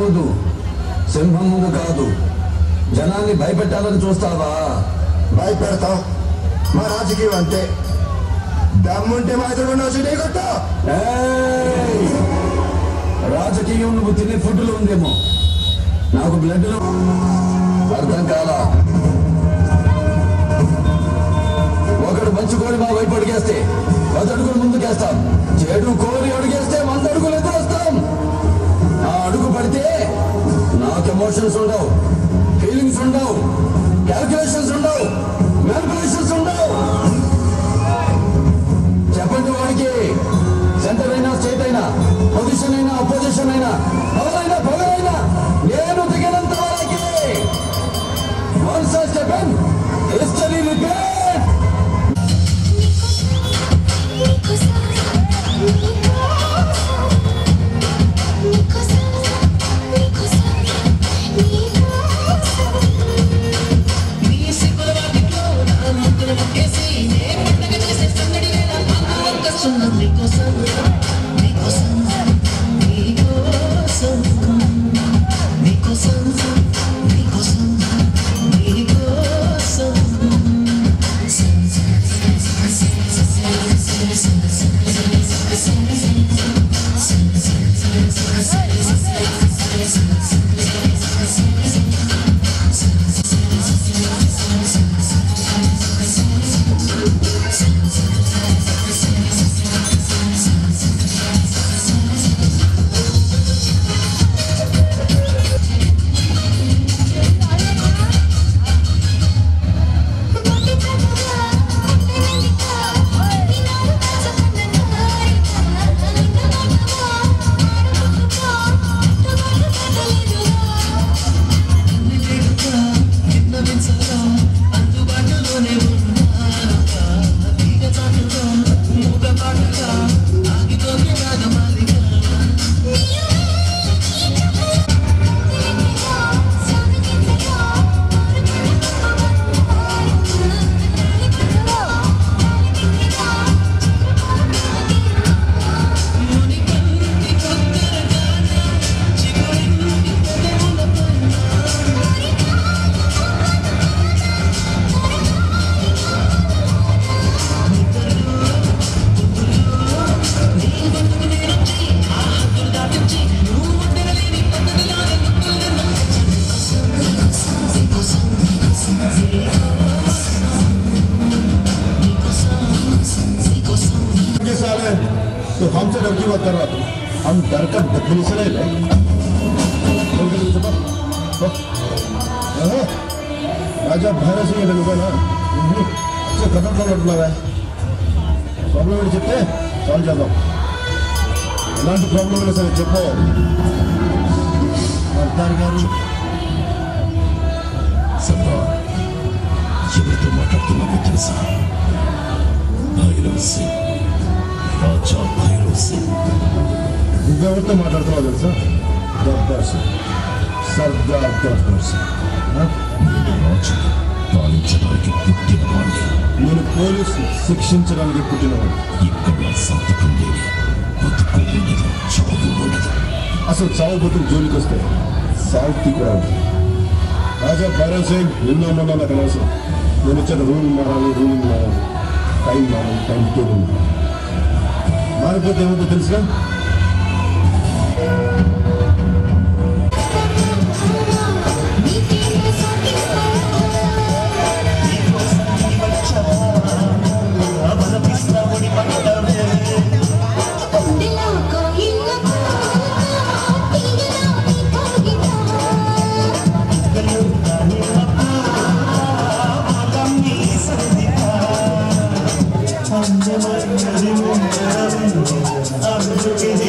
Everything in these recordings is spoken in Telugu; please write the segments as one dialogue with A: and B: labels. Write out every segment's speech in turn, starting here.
A: ముందు సింహం ముందు కాదు జనాన్ని భయపెట్టాలని చూస్తావా
B: భయపెడతాం మా రాజకీయం అంతే దమ్ముంటే మా ఎదురుకుండా వచ్చి నీ కొట్టు
A: ఏయ్! రాజకీయం నువ్వు తినే ఫుడ్లో ఉందేమో నాకు బ్లడ్లో అర్థం కాలా ఒకడు మంచి కోరి మా వైపు అడిగేస్తే పది అడుగులు ముందుకేస్తాం చెడు కోరి అడిగేస్తే వంద అడుగులు ఎదురొస్తాం ఆ అడుగు పడితే నాకు ఎమోషన్స్ ఉండవు ఫీలింగ్స్ ఉండవు క్యాల్కులేషన్స్ ఉండవు మ్యానిపులేషన్స్ ఉండవు చెప్పండి వాడికి సెంటర్ అయినా స్టేట్ అయినా పొజిషన్ అయినా అపోజిషన్ అయినా ఎవరైనా పొగరైనా నేను దిగినంత వరకే వన్స్ చెప్పన్ హిస్టరీ రిపీట్
B: ये साले तो हमसे डर की बात कर रहा था हम डर कर बदली से नहीं रहे बोल के तुझे बात हो? हाँ? राजा भैरव सिंह తెలుగుగా వచ్చే కథ కలవట్లేదా ప్రాబ్లం ఏంటి చెప్తే సాల్వ్ చేద్దాం ఎలాంటి ప్రాబ్లం అయినా సరే చెప్పు అర్థారు గారు
C: సర్దార్ ఎవరితో మాట్లాడుతున్నామో తెలుసా భైరవ్ సింగ్ రాజా భైరవ్ సింగ్
B: నువ్వెవరితో మాట్లాడుతున్నావు తెలుసా గబ్బర్ సింగ్ సర్దార్ గబ్బర్ సింగ్ ఆ?
C: నేను రాజు పాలించడానికి పుట్టిన వాడిని
B: నేను పోలీసు శిక్షించడానికి పుట్టినవాడు
C: ఇక్కడ నా సంతకం లేని బతుకు ఉండదు చావు ఉండదు
B: అసలు చావు బతుకు జోలికి వస్తే సాగుతీ కూడా ఉంటుంది రాజా భైరవ్ సింగ్ నిన్న మొన్న నాకు అనవసరం నేను ఇచ్చిన రూల్ మారాలి రూలింగ్ మారాలి టైం మారాలి టైం టేబుల్ మారాలి మారిపోతే ఏమిటో తెలుసుగా
D: అందమైన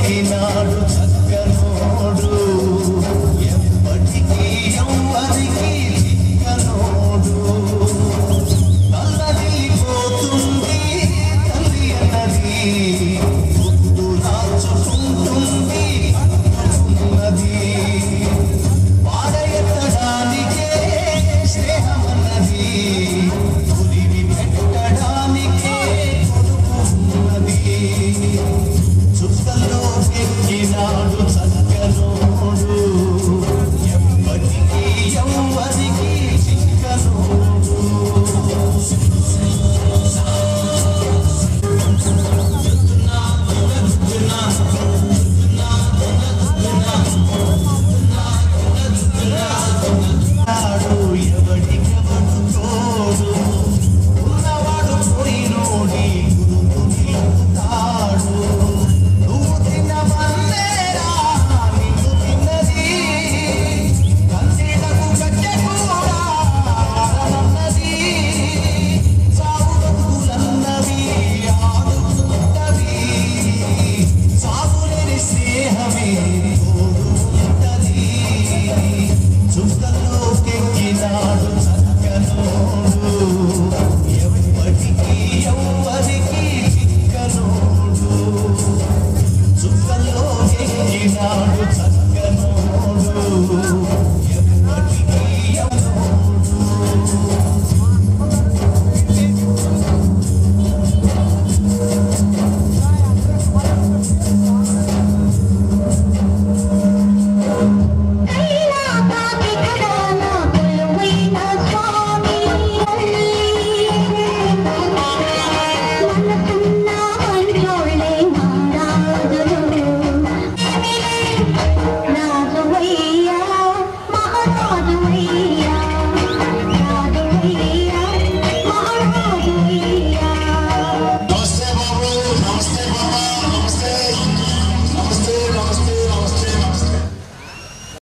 D: పలికినాడు